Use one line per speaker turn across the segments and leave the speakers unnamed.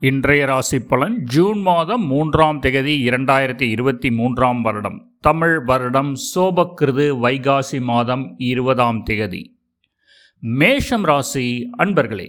இன்றைய ராசி பலன் ஜூன் மாதம் மூன்றாம் தேதி இரண்டாயிரத்தி இருபத்தி மூன்றாம் வருடம் தமிழ் வருடம் சோபக்கிருது வைகாசி மாதம் இருபதாம் தேதி மேஷம் ராசி அன்பர்களே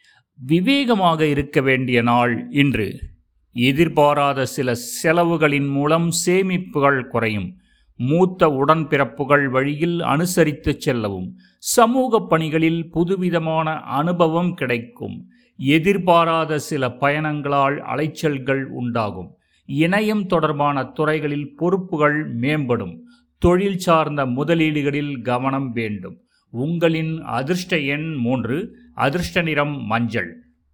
விவேகமாக இருக்க வேண்டிய நாள் இன்று எதிர்பாராத சில செலவுகளின் மூலம் சேமிப்புகள் குறையும் மூத்த உடன்பிறப்புகள் வழியில் அனுசரித்து செல்லவும் சமூக பணிகளில் புதுவிதமான அனுபவம் கிடைக்கும் எதிர்பாராத சில பயணங்களால் அலைச்சல்கள் உண்டாகும் இணையம் தொடர்பான துறைகளில் பொறுப்புகள் மேம்படும் தொழில் சார்ந்த முதலீடுகளில் கவனம் வேண்டும் உங்களின் அதிர்ஷ்ட எண் மூன்று அதிர்ஷ்ட நிறம் மஞ்சள்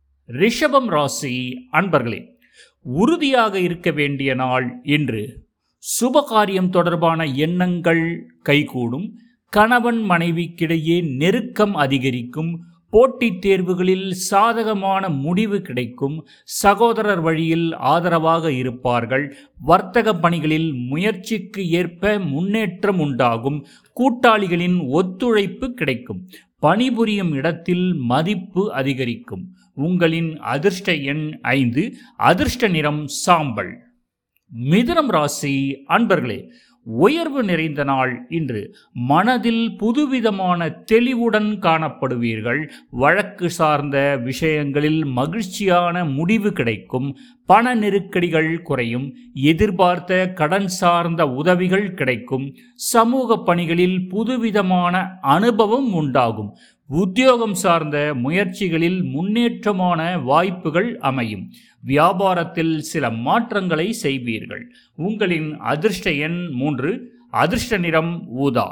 ரிஷபம் ராசி அன்பர்களே உறுதியாக இருக்க வேண்டிய நாள் இன்று சுபகாரியம் தொடர்பான எண்ணங்கள் கைகூடும் கணவன் மனைவிக்கிடையே நெருக்கம் அதிகரிக்கும் போட்டித் தேர்வுகளில் சாதகமான முடிவு கிடைக்கும் சகோதரர் வழியில் ஆதரவாக இருப்பார்கள் வர்த்தக பணிகளில் முயற்சிக்கு ஏற்ப முன்னேற்றம் உண்டாகும் கூட்டாளிகளின் ஒத்துழைப்பு கிடைக்கும் பணிபுரியும் இடத்தில் மதிப்பு அதிகரிக்கும் உங்களின் அதிர்ஷ்ட எண் ஐந்து அதிர்ஷ்ட நிறம் சாம்பல் மிதுனம் ராசி அன்பர்களே உயர்வு நிறைந்த நாள் இன்று மனதில் புதுவிதமான தெளிவுடன் காணப்படுவீர்கள் வழக்கு சார்ந்த விஷயங்களில் மகிழ்ச்சியான முடிவு கிடைக்கும் பண நெருக்கடிகள் குறையும் எதிர்பார்த்த கடன் சார்ந்த உதவிகள் கிடைக்கும் சமூக பணிகளில் புதுவிதமான அனுபவம் உண்டாகும் உத்தியோகம் சார்ந்த முயற்சிகளில் முன்னேற்றமான வாய்ப்புகள் அமையும் வியாபாரத்தில் சில மாற்றங்களை செய்வீர்கள் உங்களின் அதிர்ஷ்ட எண் மூன்று அதிர்ஷ்ட நிறம் ஊதா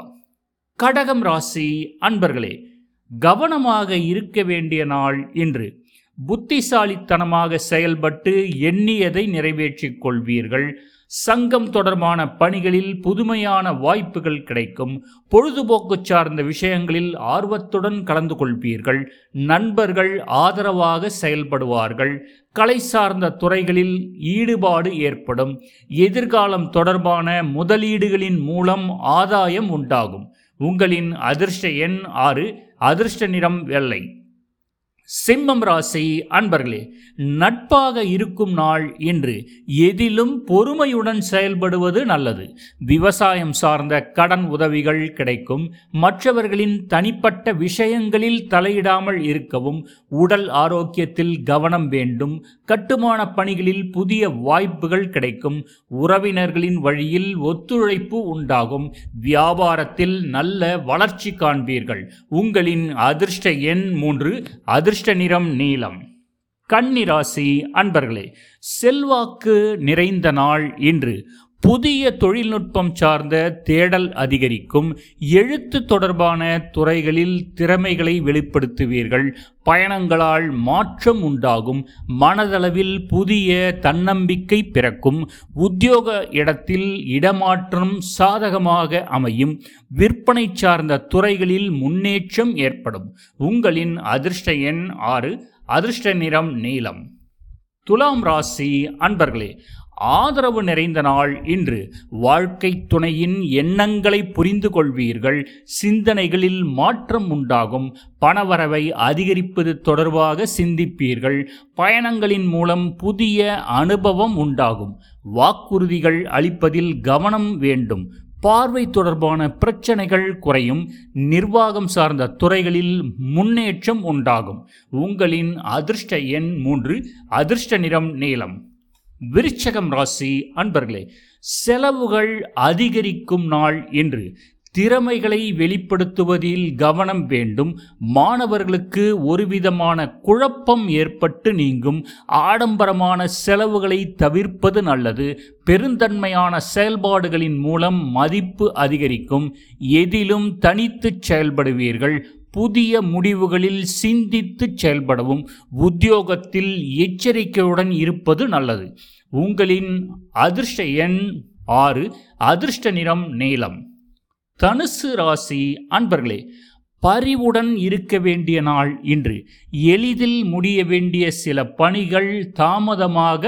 கடகம் ராசி அன்பர்களே கவனமாக இருக்க வேண்டிய நாள் இன்று புத்திசாலித்தனமாக செயல்பட்டு எண்ணியதை நிறைவேற்றிக் கொள்வீர்கள் சங்கம் தொடர்பான பணிகளில் புதுமையான வாய்ப்புகள் கிடைக்கும் பொழுதுபோக்கு சார்ந்த விஷயங்களில் ஆர்வத்துடன் கலந்து கொள்வீர்கள் நண்பர்கள் ஆதரவாக செயல்படுவார்கள் கலை சார்ந்த துறைகளில் ஈடுபாடு ஏற்படும் எதிர்காலம் தொடர்பான முதலீடுகளின் மூலம் ஆதாயம் உண்டாகும் உங்களின் அதிர்ஷ்ட எண் ஆறு அதிர்ஷ்ட நிறம் வெள்ளை சிம்மம் ராசி அன்பர்களே நட்பாக இருக்கும் நாள் என்று எதிலும் பொறுமையுடன் செயல்படுவது நல்லது விவசாயம் சார்ந்த கடன் உதவிகள் கிடைக்கும் மற்றவர்களின் தனிப்பட்ட விஷயங்களில் தலையிடாமல் இருக்கவும் உடல் ஆரோக்கியத்தில் கவனம் வேண்டும் கட்டுமான பணிகளில் புதிய வாய்ப்புகள் கிடைக்கும் உறவினர்களின் வழியில் ஒத்துழைப்பு உண்டாகும் வியாபாரத்தில் நல்ல வளர்ச்சி காண்பீர்கள் உங்களின் அதிர்ஷ்ட எண் மூன்று அதிர்ஷ்ட நிறம் நீலம் கன்னிராசி அன்பர்களே செல்வாக்கு நிறைந்த நாள் இன்று புதிய தொழில்நுட்பம் சார்ந்த தேடல் அதிகரிக்கும் எழுத்து தொடர்பான துறைகளில் திறமைகளை வெளிப்படுத்துவீர்கள் பயணங்களால் மாற்றம் உண்டாகும் மனதளவில் புதிய தன்னம்பிக்கை பிறக்கும் உத்தியோக இடத்தில் இடமாற்றம் சாதகமாக அமையும் விற்பனை சார்ந்த துறைகளில் முன்னேற்றம் ஏற்படும் உங்களின் அதிர்ஷ்ட எண் ஆறு அதிர்ஷ்ட நிறம் நீலம் துலாம் ராசி அன்பர்களே ஆதரவு நிறைந்த நாள் இன்று வாழ்க்கை துணையின் எண்ணங்களை புரிந்து கொள்வீர்கள் சிந்தனைகளில் மாற்றம் உண்டாகும் பணவரவை அதிகரிப்பது தொடர்பாக சிந்திப்பீர்கள் பயணங்களின் மூலம் புதிய அனுபவம் உண்டாகும் வாக்குறுதிகள் அளிப்பதில் கவனம் வேண்டும் பார்வை தொடர்பான பிரச்சனைகள் குறையும் நிர்வாகம் சார்ந்த துறைகளில் முன்னேற்றம் உண்டாகும் உங்களின் அதிர்ஷ்ட எண் மூன்று அதிர்ஷ்ட நிறம் நீலம் விருச்சகம் ராசி அன்பர்களே செலவுகள் அதிகரிக்கும் நாள் என்று திறமைகளை வெளிப்படுத்துவதில் கவனம் வேண்டும் மாணவர்களுக்கு ஒருவிதமான குழப்பம் ஏற்பட்டு நீங்கும் ஆடம்பரமான செலவுகளை தவிர்ப்பது நல்லது பெருந்தன்மையான செயல்பாடுகளின் மூலம் மதிப்பு அதிகரிக்கும் எதிலும் தனித்து செயல்படுவீர்கள் புதிய முடிவுகளில் சிந்தித்து செயல்படவும் உத்தியோகத்தில் எச்சரிக்கையுடன் இருப்பது நல்லது உங்களின் அதிர்ஷ்ட எண் ஆறு அதிர்ஷ்ட நிறம் நீலம் தனுசு ராசி அன்பர்களே பரிவுடன் இருக்க வேண்டிய நாள் இன்று எளிதில் முடிய வேண்டிய சில பணிகள் தாமதமாக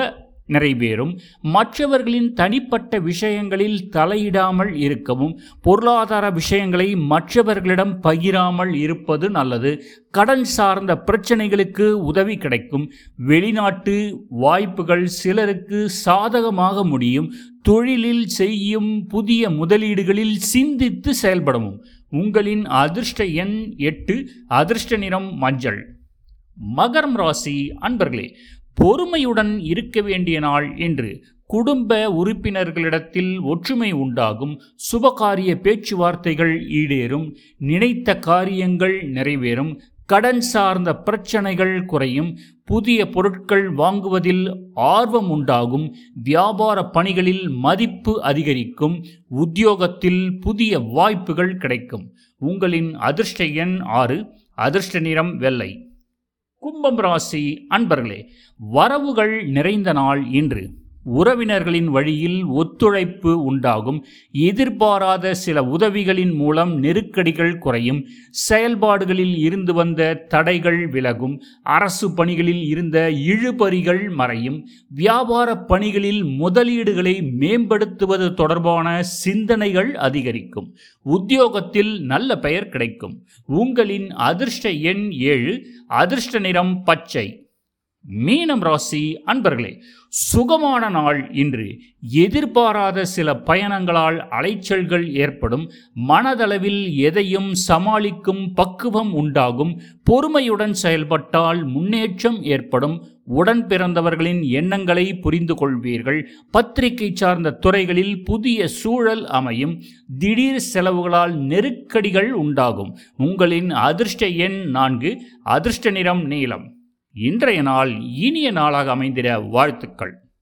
நிறைவேறும் மற்றவர்களின் தனிப்பட்ட விஷயங்களில் தலையிடாமல் இருக்கவும் பொருளாதார விஷயங்களை மற்றவர்களிடம் பகிராமல் இருப்பது நல்லது கடன் சார்ந்த பிரச்சனைகளுக்கு உதவி கிடைக்கும் வெளிநாட்டு வாய்ப்புகள் சிலருக்கு சாதகமாக முடியும் தொழிலில் செய்யும் புதிய முதலீடுகளில் சிந்தித்து செயல்படவும் உங்களின் அதிர்ஷ்ட எண் எட்டு அதிர்ஷ்ட நிறம் மஞ்சள் மகரம் ராசி அன்பர்களே பொறுமையுடன் இருக்க வேண்டிய நாள் என்று குடும்ப உறுப்பினர்களிடத்தில் ஒற்றுமை உண்டாகும் சுபகாரிய பேச்சுவார்த்தைகள் ஈடேறும் நினைத்த காரியங்கள் நிறைவேறும் கடன் சார்ந்த பிரச்சனைகள் குறையும் புதிய பொருட்கள் வாங்குவதில் ஆர்வம் உண்டாகும் வியாபார பணிகளில் மதிப்பு அதிகரிக்கும் உத்தியோகத்தில் புதிய வாய்ப்புகள் கிடைக்கும் உங்களின் அதிர்ஷ்ட எண் ஆறு அதிர்ஷ்ட நிறம் வெள்ளை கும்பம் ராசி அன்பர்களே வரவுகள் நிறைந்த நாள் இன்று உறவினர்களின் வழியில் ஒத்துழைப்பு உண்டாகும் எதிர்பாராத சில உதவிகளின் மூலம் நெருக்கடிகள் குறையும் செயல்பாடுகளில் இருந்து வந்த தடைகள் விலகும் அரசு பணிகளில் இருந்த இழுபறிகள் மறையும் வியாபார பணிகளில் முதலீடுகளை மேம்படுத்துவது தொடர்பான சிந்தனைகள் அதிகரிக்கும் உத்தியோகத்தில் நல்ல பெயர் கிடைக்கும் உங்களின் அதிர்ஷ்ட எண் ஏழு அதிர்ஷ்ட நிறம் பச்சை மீனம் ராசி அன்பர்களே சுகமான நாள் இன்று எதிர்பாராத சில பயணங்களால் அலைச்சல்கள் ஏற்படும் மனதளவில் எதையும் சமாளிக்கும் பக்குவம் உண்டாகும் பொறுமையுடன் செயல்பட்டால் முன்னேற்றம் ஏற்படும் உடன் பிறந்தவர்களின் எண்ணங்களை புரிந்து கொள்வீர்கள் பத்திரிகை சார்ந்த துறைகளில் புதிய சூழல் அமையும் திடீர் செலவுகளால் நெருக்கடிகள் உண்டாகும் உங்களின் அதிர்ஷ்ட எண் நான்கு அதிர்ஷ்ட நிறம் நீலம் இன்றைய நாள் இனிய நாளாக அமைந்திட வாழ்த்துக்கள்